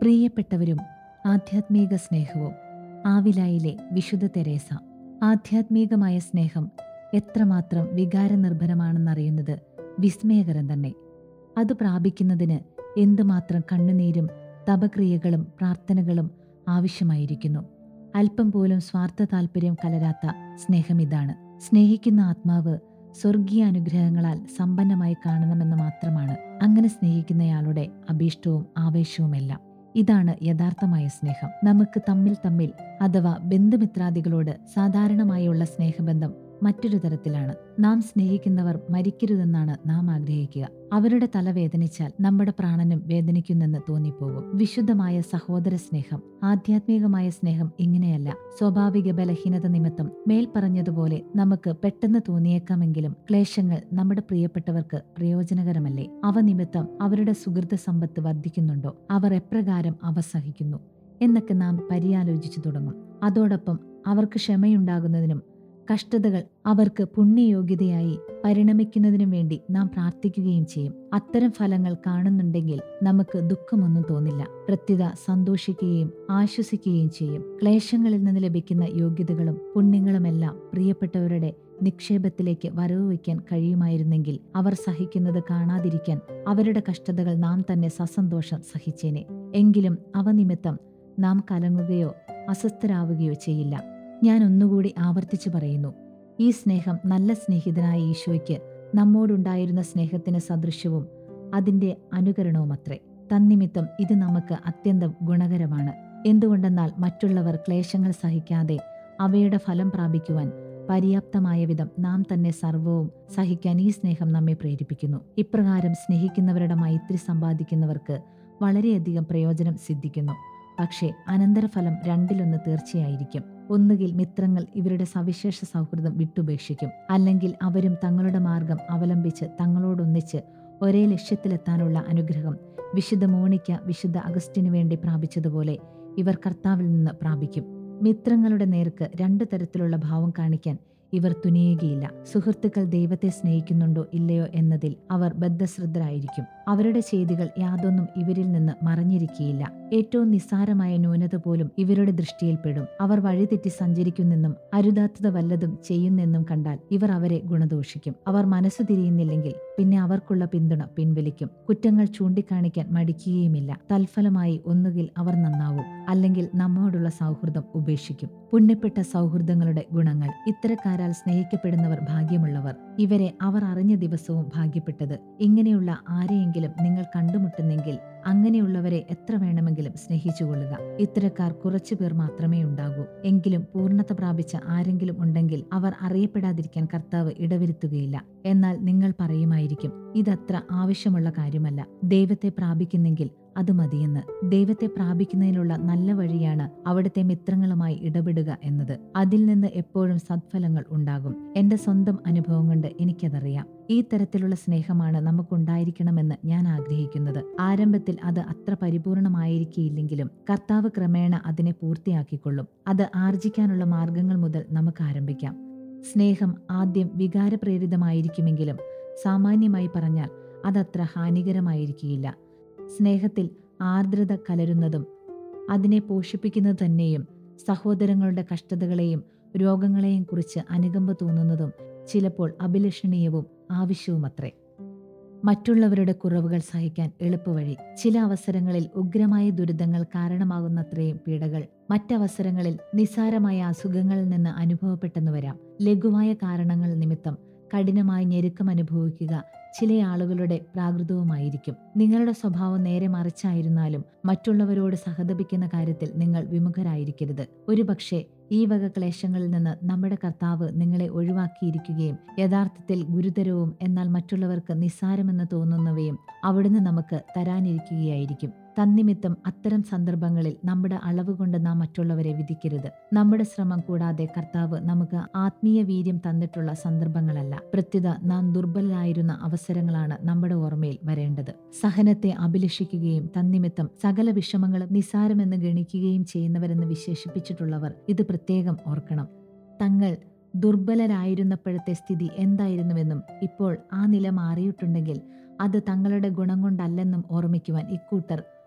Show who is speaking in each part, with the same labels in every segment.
Speaker 1: പ്രിയപ്പെട്ടവരും ആധ്യാത്മിക സ്നേഹവും ആവിലായിലെ വിശുദ്ധ തെരേസ ആധ്യാത്മികമായ സ്നേഹം എത്രമാത്രം വികാരനിർഭരമാണെന്നറിയുന്നത് വിസ്മയകരം തന്നെ അത് പ്രാപിക്കുന്നതിന് എന്തുമാത്രം കണ്ണുനീരും തപക്രിയകളും പ്രാർത്ഥനകളും ആവശ്യമായിരിക്കുന്നു അല്പം പോലും സ്വാർത്ഥ താല്പര്യം കലരാത്ത സ്നേഹമിതാണ് സ്നേഹിക്കുന്ന ആത്മാവ് സ്വർഗീയ അനുഗ്രഹങ്ങളാൽ സമ്പന്നമായി കാണണമെന്ന് മാത്രമാണ് അങ്ങനെ സ്നേഹിക്കുന്നയാളുടെ അഭീഷ്ടവും ആവേശവുമെല്ലാം ഇതാണ് യഥാർത്ഥമായ സ്നേഹം നമുക്ക് തമ്മിൽ തമ്മിൽ അഥവാ ബന്ധുമിത്രാദികളോട് സാധാരണമായുള്ള സ്നേഹബന്ധം മറ്റൊരു തരത്തിലാണ് നാം സ്നേഹിക്കുന്നവർ മരിക്കരുതെന്നാണ് നാം ആഗ്രഹിക്കുക അവരുടെ തല വേദനിച്ചാൽ നമ്മുടെ പ്രാണനും വേദനിക്കുന്നെന്ന് തോന്നിപ്പോകും വിശുദ്ധമായ സഹോദര സ്നേഹം ആധ്യാത്മികമായ സ്നേഹം ഇങ്ങനെയല്ല സ്വാഭാവിക ബലഹീനത നിമിത്തം മേൽ പറഞ്ഞതുപോലെ നമുക്ക് പെട്ടെന്ന് തോന്നിയേക്കാമെങ്കിലും ക്ലേശങ്ങൾ നമ്മുടെ പ്രിയപ്പെട്ടവർക്ക് പ്രയോജനകരമല്ലേ അവ നിമിത്തം അവരുടെ സുഹൃത സമ്പത്ത് വർദ്ധിക്കുന്നുണ്ടോ അവർ എപ്രകാരം അവ സഹിക്കുന്നു എന്നൊക്കെ നാം പര്യാലോചിച്ചു തുടങ്ങും അതോടൊപ്പം അവർക്ക് ക്ഷമയുണ്ടാകുന്നതിനും കഷ്ടതകൾ അവർക്ക് പുണ്യയോഗ്യതയായി പരിണമിക്കുന്നതിനും വേണ്ടി നാം പ്രാർത്ഥിക്കുകയും ചെയ്യും അത്തരം ഫലങ്ങൾ കാണുന്നുണ്ടെങ്കിൽ നമുക്ക് ദുഃഖമൊന്നും തോന്നില്ല പ്രത്യുത സന്തോഷിക്കുകയും ആശ്വസിക്കുകയും ചെയ്യും ക്ലേശങ്ങളിൽ നിന്ന് ലഭിക്കുന്ന യോഗ്യതകളും പുണ്യങ്ങളുമെല്ലാം പ്രിയപ്പെട്ടവരുടെ നിക്ഷേപത്തിലേക്ക് വരവ് വയ്ക്കാൻ കഴിയുമായിരുന്നെങ്കിൽ അവർ സഹിക്കുന്നത് കാണാതിരിക്കാൻ അവരുടെ കഷ്ടതകൾ നാം തന്നെ സസന്തോഷം സഹിച്ചേനെ എങ്കിലും അവ നിമിത്തം നാം കലങ്ങുകയോ അസ്വസ്ഥരാവുകയോ ചെയ്യില്ല ഞാൻ ഒന്നുകൂടി ആവർത്തിച്ചു പറയുന്നു ഈ സ്നേഹം നല്ല സ്നേഹിതനായ ഈശോയ്ക്ക് നമ്മോടുണ്ടായിരുന്ന സ്നേഹത്തിന് സദൃശ്യവും അതിന്റെ അനുകരണവുമത്രേ തന്നിമിത്തം ഇത് നമുക്ക് അത്യന്തം ഗുണകരമാണ് എന്തുകൊണ്ടെന്നാൽ മറ്റുള്ളവർ ക്ലേശങ്ങൾ സഹിക്കാതെ അവയുടെ ഫലം പ്രാപിക്കുവാൻ പര്യാപ്തമായ വിധം നാം തന്നെ സർവവും സഹിക്കാൻ ഈ സ്നേഹം നമ്മെ പ്രേരിപ്പിക്കുന്നു ഇപ്രകാരം സ്നേഹിക്കുന്നവരുടെ മൈത്രി സമ്പാദിക്കുന്നവർക്ക് വളരെയധികം പ്രയോജനം സിദ്ധിക്കുന്നു പക്ഷേ അനന്തരഫലം രണ്ടിലൊന്ന് തീർച്ചയായിരിക്കും ഒന്നുകിൽ മിത്രങ്ങൾ ഇവരുടെ സവിശേഷ സൗഹൃദം വിട്ടുപേക്ഷിക്കും അല്ലെങ്കിൽ അവരും തങ്ങളുടെ മാർഗം അവലംബിച്ച് തങ്ങളോടൊന്നിച്ച് ഒരേ ലക്ഷ്യത്തിലെത്താനുള്ള അനുഗ്രഹം വിശുദ്ധ മോണിക്ക വിശുദ്ധ അഗസ്റ്റിനു വേണ്ടി പ്രാപിച്ചതുപോലെ ഇവർ കർത്താവിൽ നിന്ന് പ്രാപിക്കും മിത്രങ്ങളുടെ നേർക്ക് രണ്ടു തരത്തിലുള്ള ഭാവം കാണിക്കാൻ ഇവർ തുനിയുകയില്ല സുഹൃത്തുക്കൾ ദൈവത്തെ സ്നേഹിക്കുന്നുണ്ടോ ഇല്ലയോ എന്നതിൽ അവർ ബദ്ധശ്രദ്ധരായിരിക്കും അവരുടെ ചെയ്തികൾ യാതൊന്നും ഇവരിൽ നിന്ന് മറഞ്ഞിരിക്കുകയില്ല ഏറ്റവും നിസ്സാരമായ ന്യൂനത പോലും ഇവരുടെ ദൃഷ്ടിയിൽപ്പെടും അവർ വഴിതെറ്റി സഞ്ചരിക്കുന്നെന്നും അരുതാത്തത് വല്ലതും ചെയ്യുന്നെന്നും കണ്ടാൽ ഇവർ അവരെ ഗുണദോഷിക്കും അവർ മനസ്സു തിരിയുന്നില്ലെങ്കിൽ പിന്നെ അവർക്കുള്ള പിന്തുണ പിൻവലിക്കും കുറ്റങ്ങൾ ചൂണ്ടിക്കാണിക്കാൻ മടിക്കുകയുമില്ല തൽഫലമായി ഒന്നുകിൽ അവർ നന്നാവും അല്ലെങ്കിൽ നമ്മോടുള്ള സൗഹൃദം ഉപേക്ഷിക്കും പുണ്യപ്പെട്ട സൗഹൃദങ്ങളുടെ ഗുണങ്ങൾ ഇത്തരക്കാരാൽ സ്നേഹിക്കപ്പെടുന്നവർ ഭാഗ്യമുള്ളവർ ഇവരെ അവർ അറിഞ്ഞ ദിവസവും ഭാഗ്യപ്പെട്ടത് ഇങ്ങനെയുള്ള ആരെയെങ്കിലും നിങ്ങൾ കണ്ടുമുട്ടുന്നെങ്കിൽ അങ്ങനെയുള്ളവരെ എത്ര വേണമെങ്കിലും സ്നേഹിച്ചുകൊള്ളുക ഇത്തരക്കാർ കുറച്ചുപേർ മാത്രമേ ഉണ്ടാകൂ എങ്കിലും പൂർണ്ണത പ്രാപിച്ച ആരെങ്കിലും ഉണ്ടെങ്കിൽ അവർ അറിയപ്പെടാതിരിക്കാൻ കർത്താവ് ഇടവരുത്തുകയില്ല എന്നാൽ നിങ്ങൾ പറയുമായിരിക്കും ഇതത്ര ആവശ്യമുള്ള കാര്യമല്ല ദൈവത്തെ പ്രാപിക്കുന്നെങ്കിൽ അത് മതിയെന്ന് ദൈവത്തെ പ്രാപിക്കുന്നതിനുള്ള നല്ല വഴിയാണ് അവിടുത്തെ മിത്രങ്ങളുമായി ഇടപെടുക എന്നത് അതിൽ നിന്ന് എപ്പോഴും സത്ഫലങ്ങൾ ഉണ്ടാകും എന്റെ സ്വന്തം അനുഭവം കൊണ്ട് എനിക്കതറിയാം ഈ തരത്തിലുള്ള സ്നേഹമാണ് നമുക്കുണ്ടായിരിക്കണമെന്ന് ഞാൻ ആഗ്രഹിക്കുന്നത് ആരംഭത്തിൽ അത് അത്ര പരിപൂർണമായിരിക്കില്ലെങ്കിലും കർത്താവ് ക്രമേണ അതിനെ പൂർത്തിയാക്കിക്കൊള്ളും അത് ആർജിക്കാനുള്ള മാർഗങ്ങൾ മുതൽ നമുക്ക് ആരംഭിക്കാം സ്നേഹം ആദ്യം വികാരപ്രേരിതമായിരിക്കുമെങ്കിലും സാമാന്യമായി പറഞ്ഞാൽ അതത്ര ഹാനികരമായിരിക്കില്ല സ്നേഹത്തിൽ ആർദ്രത കലരുന്നതും അതിനെ പോഷിപ്പിക്കുന്നത് തന്നെയും സഹോദരങ്ങളുടെ കഷ്ടതകളെയും രോഗങ്ങളെയും കുറിച്ച് അനുകമ്പ തോന്നുന്നതും ചിലപ്പോൾ അഭിലഷണീയവും ആവശ്യവുമത്രേ മറ്റുള്ളവരുടെ കുറവുകൾ സഹിക്കാൻ എളുപ്പവഴി ചില അവസരങ്ങളിൽ ഉഗ്രമായ ദുരിതങ്ങൾ കാരണമാകുന്നത്രയും പീഡകൾ മറ്റവസരങ്ങളിൽ നിസ്സാരമായ അസുഖങ്ങളിൽ നിന്ന് അനുഭവപ്പെട്ടെന്ന് വരാം ലഘുവായ കാരണങ്ങൾ നിമിത്തം കഠിനമായി ഞെരുക്കം അനുഭവിക്കുക ചില ആളുകളുടെ പ്രാകൃതവുമായിരിക്കും നിങ്ങളുടെ സ്വഭാവം നേരെ മറിച്ചായിരുന്നാലും മറ്റുള്ളവരോട് സഹതപിക്കുന്ന കാര്യത്തിൽ നിങ്ങൾ വിമുഖരായിരിക്കരുത് ഒരുപക്ഷെ ഈ വക ക്ലേശങ്ങളിൽ നിന്ന് നമ്മുടെ കർത്താവ് നിങ്ങളെ ഒഴിവാക്കിയിരിക്കുകയും യഥാർത്ഥത്തിൽ ഗുരുതരവും എന്നാൽ മറ്റുള്ളവർക്ക് നിസ്സാരമെന്ന് തോന്നുന്നവയും അവിടുന്ന് നമുക്ക് തരാനിരിക്കുകയായിരിക്കും തന്നിമിത്തം അത്തരം സന്ദർഭങ്ങളിൽ നമ്മുടെ അളവ് കൊണ്ട് നാം മറ്റുള്ളവരെ വിധിക്കരുത് നമ്മുടെ ശ്രമം കൂടാതെ കർത്താവ് നമുക്ക് ആത്മീയ വീര്യം തന്നിട്ടുള്ള സന്ദർഭങ്ങളല്ല പ്രത്യുത നാം ദുർബലരായിരുന്ന അവസരങ്ങളാണ് നമ്മുടെ ഓർമ്മയിൽ വരേണ്ടത് സഹനത്തെ അഭിലഷിക്കുകയും തന്നിമിത്തം സകല വിഷമങ്ങളും നിസ്സാരമെന്ന് ഗണിക്കുകയും ചെയ്യുന്നവരെന്ന് വിശേഷിപ്പിച്ചിട്ടുള്ളവർ ഇത് പ്രത്യേകം ഓർക്കണം തങ്ങൾ ദുർബലരായിരുന്നപ്പോഴത്തെ സ്ഥിതി എന്തായിരുന്നുവെന്നും ഇപ്പോൾ ആ നില മാറിയിട്ടുണ്ടെങ്കിൽ അത് തങ്ങളുടെ ഗുണം കൊണ്ടല്ലെന്നും ഓർമ്മിക്കുവാൻ ഇക്കൂട്ടർ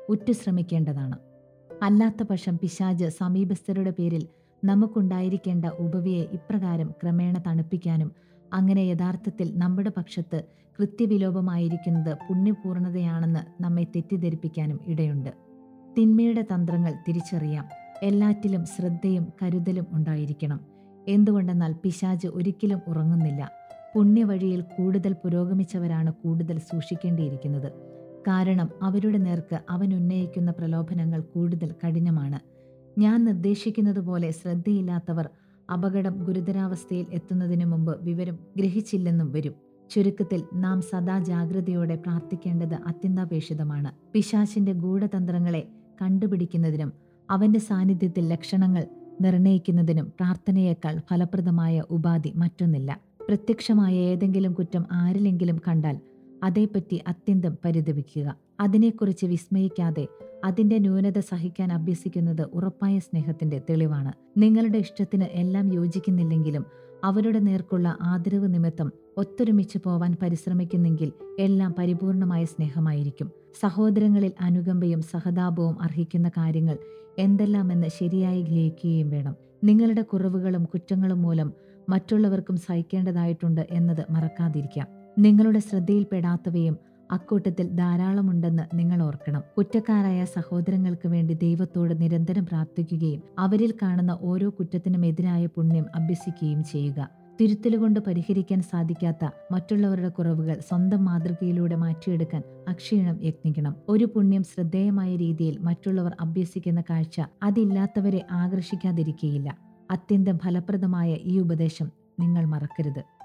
Speaker 1: ഉറ്റു ശ്രമിക്കേണ്ടതാണ് അല്ലാത്ത പക്ഷം പിശാജ് സമീപസ്ഥരുടെ പേരിൽ നമുക്കുണ്ടായിരിക്കേണ്ട ഉപവിയെ ഇപ്രകാരം ക്രമേണ തണുപ്പിക്കാനും അങ്ങനെ യഥാർത്ഥത്തിൽ നമ്മുടെ പക്ഷത്ത് കൃത്യവിലോപമായിരിക്കുന്നത് പുണ്യപൂർണതയാണെന്ന് നമ്മെ തെറ്റിദ്ധരിപ്പിക്കാനും ഇടയുണ്ട് തിന്മയുടെ തന്ത്രങ്ങൾ തിരിച്ചറിയാം എല്ലാറ്റിലും ശ്രദ്ധയും കരുതലും ഉണ്ടായിരിക്കണം എന്തുകൊണ്ടെന്നാൽ പിശാജ് ഒരിക്കലും ഉറങ്ങുന്നില്ല പുണ്യവഴിയിൽ കൂടുതൽ പുരോഗമിച്ചവരാണ് കൂടുതൽ സൂക്ഷിക്കേണ്ടിയിരിക്കുന്നത് കാരണം അവരുടെ നേർക്ക് അവൻ ഉന്നയിക്കുന്ന പ്രലോഭനങ്ങൾ കൂടുതൽ കഠിനമാണ് ഞാൻ നിർദ്ദേശിക്കുന്നത് പോലെ ശ്രദ്ധയില്ലാത്തവർ അപകടം ഗുരുതരാവസ്ഥയിൽ എത്തുന്നതിനു മുമ്പ് വിവരം ഗ്രഹിച്ചില്ലെന്നും വരും ചുരുക്കത്തിൽ നാം സദാ ജാഗ്രതയോടെ പ്രാർത്ഥിക്കേണ്ടത് അത്യന്താപേക്ഷിതമാണ് പിശാചിന്റെ ഗൂഢതന്ത്രങ്ങളെ കണ്ടുപിടിക്കുന്നതിനും അവന്റെ സാന്നിധ്യത്തിൽ ലക്ഷണങ്ങൾ നിർണയിക്കുന്നതിനും പ്രാർത്ഥനയേക്കാൾ ഫലപ്രദമായ ഉപാധി മറ്റൊന്നില്ല പ്രത്യക്ഷമായ ഏതെങ്കിലും കുറ്റം ആരിലെങ്കിലും കണ്ടാൽ അതേപ്പറ്റി അത്യന്തം പരിതപിക്കുക അതിനെക്കുറിച്ച് വിസ്മയിക്കാതെ അതിന്റെ ന്യൂനത സഹിക്കാൻ അഭ്യസിക്കുന്നത് ഉറപ്പായ സ്നേഹത്തിന്റെ തെളിവാണ് നിങ്ങളുടെ ഇഷ്ടത്തിന് എല്ലാം യോജിക്കുന്നില്ലെങ്കിലും അവരുടെ നേർക്കുള്ള ആദരവ് നിമിത്തം ഒത്തൊരുമിച്ച് പോവാൻ പരിശ്രമിക്കുന്നെങ്കിൽ എല്ലാം പരിപൂർണമായ സ്നേഹമായിരിക്കും സഹോദരങ്ങളിൽ അനുകമ്പയും സഹതാപവും അർഹിക്കുന്ന കാര്യങ്ങൾ എന്തെല്ലാമെന്ന് ശരിയായി ഗ്രഹിക്കുകയും വേണം നിങ്ങളുടെ കുറവുകളും കുറ്റങ്ങളും മൂലം മറ്റുള്ളവർക്കും സഹിക്കേണ്ടതായിട്ടുണ്ട് എന്നത് മറക്കാതിരിക്കാം നിങ്ങളുടെ ശ്രദ്ധയിൽപ്പെടാത്തവയും അക്കൂട്ടത്തിൽ ധാരാളമുണ്ടെന്ന് നിങ്ങൾ ഓർക്കണം കുറ്റക്കാരായ സഹോദരങ്ങൾക്ക് വേണ്ടി ദൈവത്തോട് നിരന്തരം പ്രാർത്ഥിക്കുകയും അവരിൽ കാണുന്ന ഓരോ കുറ്റത്തിനും എതിരായ പുണ്യം അഭ്യസിക്കുകയും ചെയ്യുക തിരുത്തലുകൊണ്ട് പരിഹരിക്കാൻ സാധിക്കാത്ത മറ്റുള്ളവരുടെ കുറവുകൾ സ്വന്തം മാതൃകയിലൂടെ മാറ്റിയെടുക്കാൻ അക്ഷീണം യത്നിക്കണം ഒരു പുണ്യം ശ്രദ്ധേയമായ രീതിയിൽ മറ്റുള്ളവർ അഭ്യസിക്കുന്ന കാഴ്ച അതില്ലാത്തവരെ ആകർഷിക്കാതിരിക്കുകയില്ല അത്യന്തം ഫലപ്രദമായ ഈ ഉപദേശം നിങ്ങൾ മറക്കരുത്